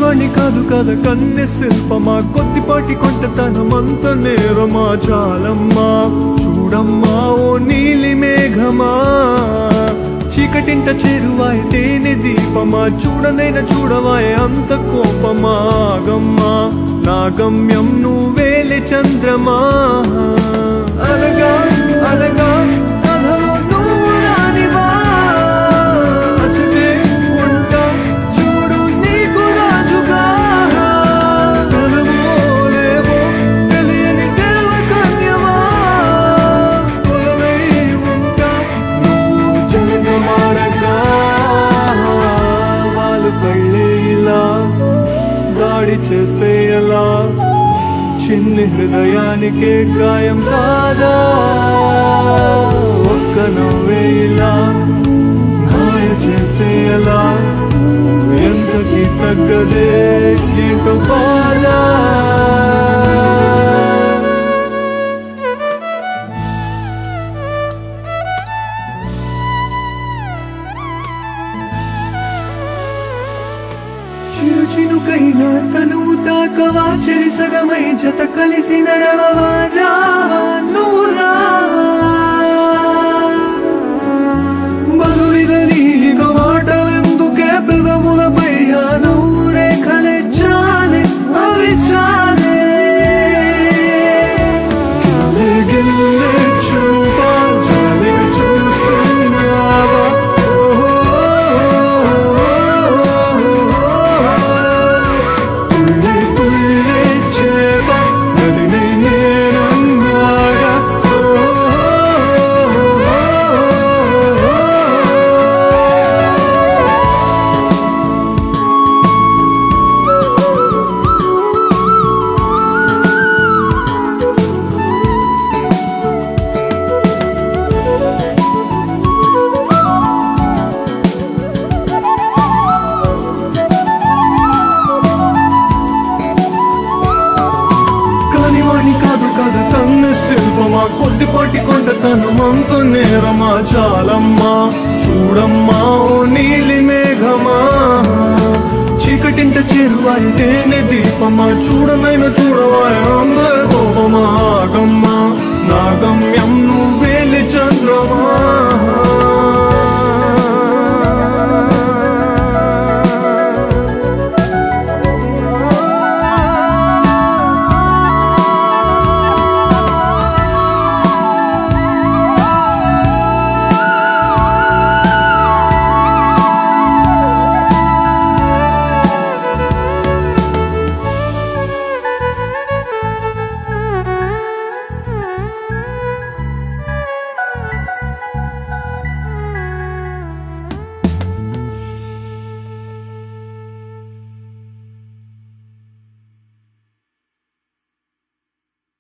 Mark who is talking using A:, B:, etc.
A: కానివాణ్ణి కాదు కదా కన్నె శిల్పమా కొద్దిపాటి కొంటతనమంత నేరమా చాలమ్మా చూడమ్మా ఓ నీలి మేఘమా చీకటింట చేరువాయ తేనె దీపమా చూడనైన చూడవాయ అంత కోపమా గమ్మా నా గమ్యం నువ్వేలే చంద్రమా అనగా అనగా కథలో నువ్వు రానివా అచటే ఉంటా చూడు నీకు రాజుగా కలవో లేవో తెలియని దేవ కన్యమా కొలవై ఉంటా నువ్వు జగమారగా వాళ్ళు కళ్ళే ఇలా దాడి చేస్తే ఎలా చిన్ని హృదయానికే గాయం కాదా ఒక్క నవ్వే ఇలా మాయ చేస్తే ఎలా ఎంతకి తగ్గదే ఏంటో బాధ చిరు చినుకైనా తనువు తాకవా చెరిసగమై జత కలిసి నడవవా రావా నువ్వు రావా బదులిదని ఇక మాటలెందుకే పెదవులపై ఆ నవ్వు రేఖలే చాలే అవి చాలే గిల్లే చూపా జాలిగా చూస్తున్నావా తుళ్ళే తుళ్ళే చేప నదినే నేనంగాగా కానివాణి కాదు కదా కన్ను శిల్పమా కొద్దిపాటి కొండతనమంత నేరమా చాలమ్మా చూడమ్మా ఓ నీలి మేఘమా చీకటింట చేరువాయ తేనె దీపమా చూడనైన చూడవాయ అందర కోపమా ఆగమ్మా నా గమ్యం నువ్వేలి చంద్ర